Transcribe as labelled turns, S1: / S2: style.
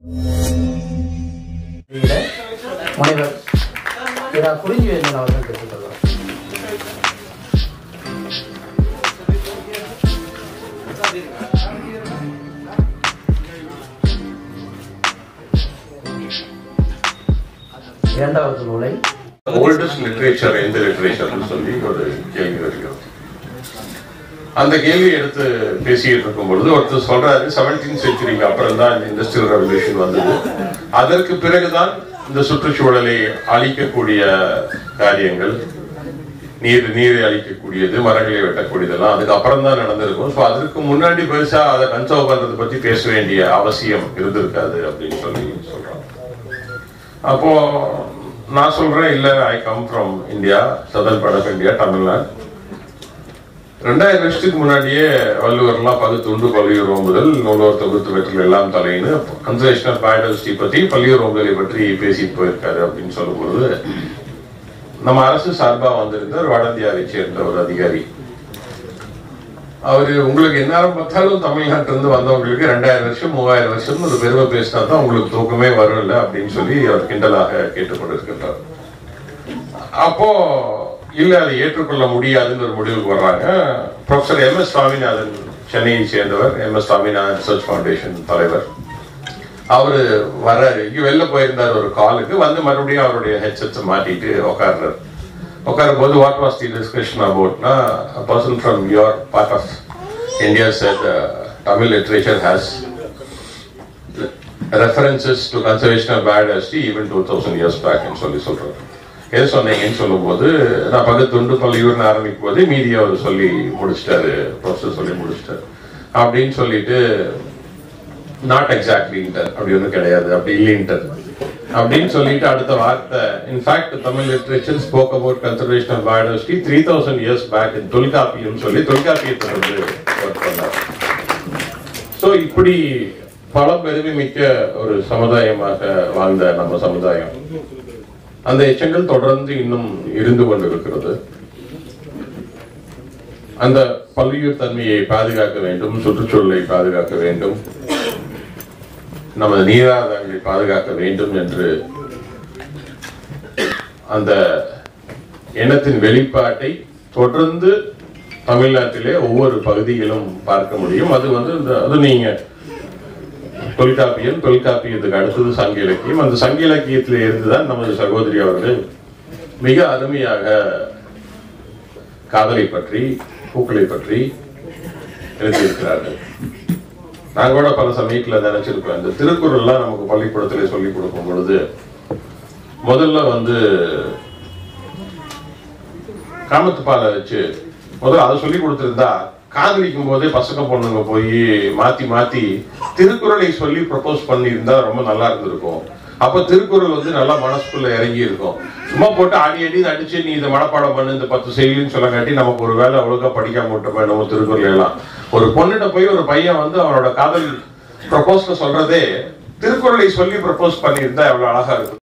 S1: முனைவர் இரா குறிஞ்சிவேந்தன் அவர்கள் பெற்றுக்கொள்வார் இரண்டாவது நூலை
S2: ஓல்டஸ்ட் லிட்ரேச்சர் எந்த லிட்ரேச்சர்னு சொல்லி ஒரு கேள்வி வருகிறது அந்த கேள்வி எடுத்து பேசிட்டு இருக்கும் பொழுது ஒருத்தர் சொல்றாரு செவன்டீன் செஞ்சுரிக்கு அப்புறம் தான் இந்த இண்டஸ்ட்ரியல் ரெவல்யூஷன் வந்தது அதற்கு பிறகுதான் இந்த சுற்றுச்சூழலை அழிக்கக்கூடிய காரியங்கள் நீர் நீரை அழிக்கக்கூடியது மரங்களை வெட்டக்கூடியதெல்லாம் அதுக்கு அப்புறம் தான் நடந்திருக்கும் ஸோ அதற்கு முன்னாடி பெருசா அதை கன்சர்வ் பண்றதை பத்தி பேச வேண்டிய அவசியம் இருந்திருக்காது அப்படின்னு சொல்லி சொல்றாங்க அப்போ நான் சொல்றேன் இல்ல I come from India southern part of India Tamil Nadu ரெண்டாயிரம் வருஷத்துக்கு முன்னாடியே வள்ளுவர்லாம் பகுத்துண்டு பள்ளியூர் ஓம்புதல் நூலோர் தொகுத்து வெற்றில் எல்லாம் தலைன்னு கன்சர்வேஷன் ஆஃப் பயோடைவர்சிட்டி பத்தி பள்ளியூர் ஓம்புதலை பற்றி பேசிட்டு போயிருக்காரு அப்படின்னு சொல்லும்போது நம்ம அரசு சார்பா வந்திருந்த ஒரு வடந்தியாரை சேர்ந்த ஒரு அதிகாரி அவரு உங்களுக்கு எந்நேரம் பார்த்தாலும் தமிழ்நாட்டில இருந்து வந்தவங்களுக்கு ரெண்டாயிரம் வருஷம் மூவாயிரம் வருஷம் ஒரு பெருமை பேசினா தான் உங்களுக்கு தூக்கமே வரும்ல அப்படின்னு சொல்லி அவர் கிண்டலாக கேட்டுக்கொண்டிருக்கின்றார் அப்போ இல்ல அதை ஏற்றுக்கொள்ள முடியாதுன்னு ஒரு முடிவுக்கு வர்றாங்க ப்ரொஃபசர் எம் எஸ் சுவாமிநாதன் சென்னையை சேர்ந்தவர் M S Swaminathan research foundation தலைவர் அவரு வர்றாரு இங்க வெளில போயிருந்தார் ஒரு காலுக்கு வந்து மறுபடியும் அவருடைய ஹெட்செட்ஸ் மாட்டிட்டு உட்கார்றாரு உட்காரும் போது வாட் வாஸ் தி டிஸ்கஷன் அபவுட்னா person from your part of India said uh, Tamil literature has references to conservation of biodiversity even two thousand years பேக்னு சொல்லி சொல்றாரு எது சொன்னீங்கன்னு சொல்லும்போது நான் பக்கத்துண்டு பள்ளியூர்னு ஆரம்பிக்கும் போது மீதி அவர் சொல்லி முடிச்சிட்டாரு ப்ரொஃபஸர் சொல்லி முடிச்சிட்டாரு அப்படின்னு சொல்லிட்டு நாட் எக்ஸாக்ட்லின்ட்டார் அப்படி ஒன்றும் கிடையாது அப்படி இல்லைன்ட்டார் அப்படின்னு சொல்லிட்டு அடுத்த வார்த்தை in fact Tamil literature spoke about conservation of biodiversity three thousand years back in Tolkappiyam சொல்லி தொல்காப்பியத்தை வந்து ஒர்க் பண்ணார் ஸோ இப்படி பல பெருமை மிக்க ஒரு சமுதாயமாக வாழ்ந்த நம்ம சமுதாயம் அந்த எச்சங்கள் தொடர்ந்து இன்னும் இருந்து கொண்டிருக்கிறது அந்த பல்லுயிர் தன்மையை பாதுகாக்க வேண்டும் சுற்றுச்சூழலை பாதுகாக்க வேண்டும் நமது நீராதாரங்களை பாதுகாக்க வேண்டும் என்று அந்த எண்ணத்தின் வெளிப்பாட்டை தொடர்ந்து தமிழ்நாட்டிலே ஒவ்வொரு பகுதியிலும் பார்க்க முடியும் அது வந்து இந்த அது நீங்க தொல்காப்பியம் தொல்காப்பியத்துக்கு அடுத்தது சங்க இலக்கியம் அந்த சங்க இலக்கியத்திலே இருந்துதான் நமது சகோதரி அவர்கள் மிக அருமையாக காதலை பற்றி பூக்களை பற்றி எழுதியிருக்கிறார்கள் நான் கூட பல சமயத்துல நினைச்சிருப்பேன் இந்த திருக்குறள்லாம் நமக்கு பள்ளிக்கூடத்திலே சொல்லி கொடுக்கும் பொழுது முதல்ல வந்து காமத்து பாலை வச்சு முதல்ல அதை சொல்லி கொடுத்திருந்தா காதலிக்கும் போதே பசங்க பொண்ணுங்க போய் மாத்தி மாத்தி திருக்குறளை சொல்லி ப்ரப்போஸ் பண்ணியிருந்தா ரொம்ப நல்லா இருந்திருக்கும் அப்ப திருக்குறள் வந்து நல்லா மனசுக்குள்ள இறங்கி இருக்கும் சும்மா போட்டு அடி அடி அடிச்சு நீ இதை மனப்பாடம் பண்ணு இந்த பத்து செய்யுன்னு சொல்லங்காட்டி நமக்கு ஒரு வேலை ஒழுங்கா படிக்காம விட்டோமே நம்ம திருக்குறள் எல்லாம் ஒரு பொண்ணுகிட்ட போய் ஒரு பையன் வந்து அவனோட காதல் ப்ரப்போஸ்ல சொல்றதே திருக்குறளை சொல்லி ப்ரப்போஸ் பண்ணியிருந்தா எவ்வளவு அழகா இருக்கும்